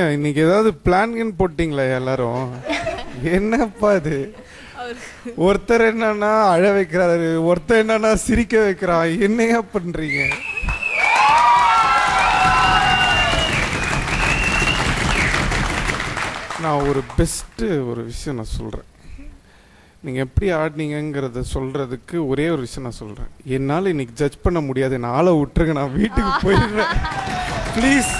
இன்னைக்கு ஏதாவது பிளான் போட்டீங்களா எல்லாரும் என்னப்பா இது ஒருத்தர் என்னன்னா அழ வைக்கிறாரு ஒருத்தர் என்னன்னா சிரிக்க வைக்கிறான் என்னையா பண்றீங்க நான் ஒரு பெஸ்ட்டு ஒரு விஷயம் நான் சொல்கிறேன் நீங்கள் எப்படி ஆடினீங்கங்கிறத சொல்கிறதுக்கு ஒரே ஒரு விஷயம் நான் சொல்கிறேன் என்னால் இன்னைக்கு ஜட்ஜ் பண்ண முடியாது நான் ஆளை விட்டுருங்க நான் வீட்டுக்கு போயிடுறேன் ப்ளீஸ்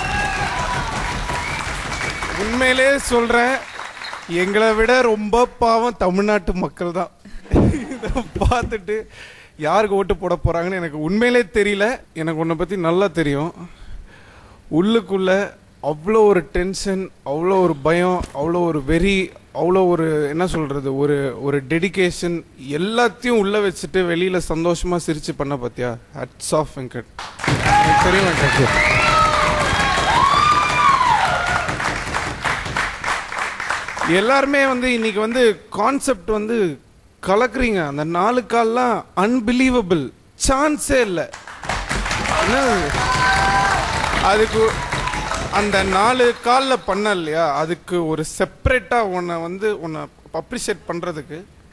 உண்மையிலே சொல்கிறேன் எங்களை விட ரொம்ப பாவம் தமிழ்நாட்டு மக்கள் தான் இதை பார்த்துட்டு யாருக்கு ஓட்டு போட போகிறாங்கன்னு எனக்கு உண்மையிலே தெரியல எனக்கு உன்னை பற்றி நல்லா தெரியும் உள்ளுக்குள்ள அவ்வளோ ஒரு டென்ஷன் அவ்வளோ ஒரு பயம் அவ்வளோ ஒரு வெறி அவ்வளோ ஒரு என்ன சொல்கிறது ஒரு ஒரு டெடிகேஷன் எல்லாத்தையும் உள்ளே வச்சுட்டு வெளியில் சந்தோஷமாக சிரிச்சு பண்ண பார்த்தியா ஹட்ஸ் ஆஃப் வெங்கட் எனக்கு தெரியும் வெங்கட் எல்லாருமே வந்து இன்னைக்கு வந்து கான்செப்ட் வந்து கலக்குறீங்க அந்த நாலு கால்லாம் அன்பிலீவபிள் சான்ஸே இல்லை என்ன அதுக்கு அந்த நாலு காலில் பண்ண இல்லையா அதுக்கு ஒரு செப்பரேட்டாக உன்னை வந்து உன்னை அப்ரிஷியேட் பண்ணுறதுக்கு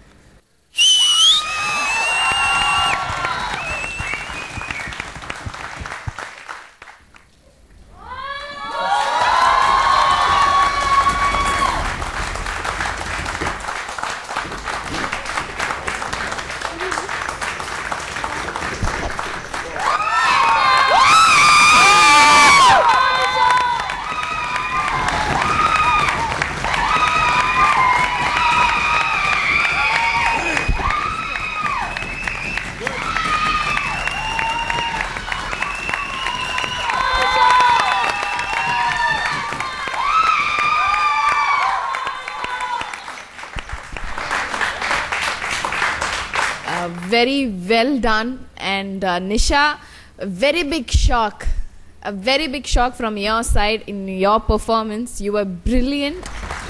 Uh, very well done. And uh, Nisha, a very big shock. A very big shock from your side in your performance. You were brilliant.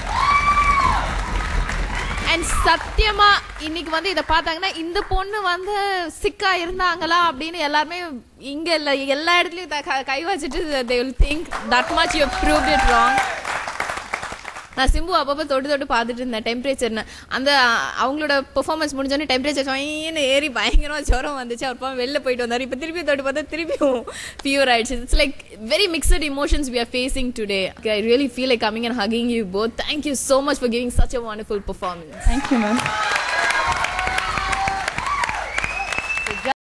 And சத்தியமா இன்னைக்கு வந்து இதை பார்த்தாங்கன்னா இந்த பொண்ணு வந்து சிக்கா இருந்தாங்களா அப்படின்னு எல்லாருமே இங்க இல்ல எல்லா இடத்துலயும் த- க- கை வச்சுட்டு they will think that much you proved it wrong நான் சிம்பு அப்பப்போ தொட்டு தொட்டு பார்த்துட்டு இருந்தேன் டெம்பரேச்சர்னு அந்த அவங்களோட பெர்ஃபார்மன்ஸ் முடிஞ்சோடனே டெம்பரேச்சர் சொயின்னு ஏறி பயங்கரமா ஜுரம் வந்துச்சு அவர் பாவம் வெளில போயிட்டு வந்தார் இப்போ திருப்பி தொட்டு பார்த்தா திருப்பியும் ஃபீவர் ஆயிடுச்சு it's like very mixed emotions we are facing today I really feel like coming and hugging you both thank you so much for giving such a wonderful performance Thank you, ma'am.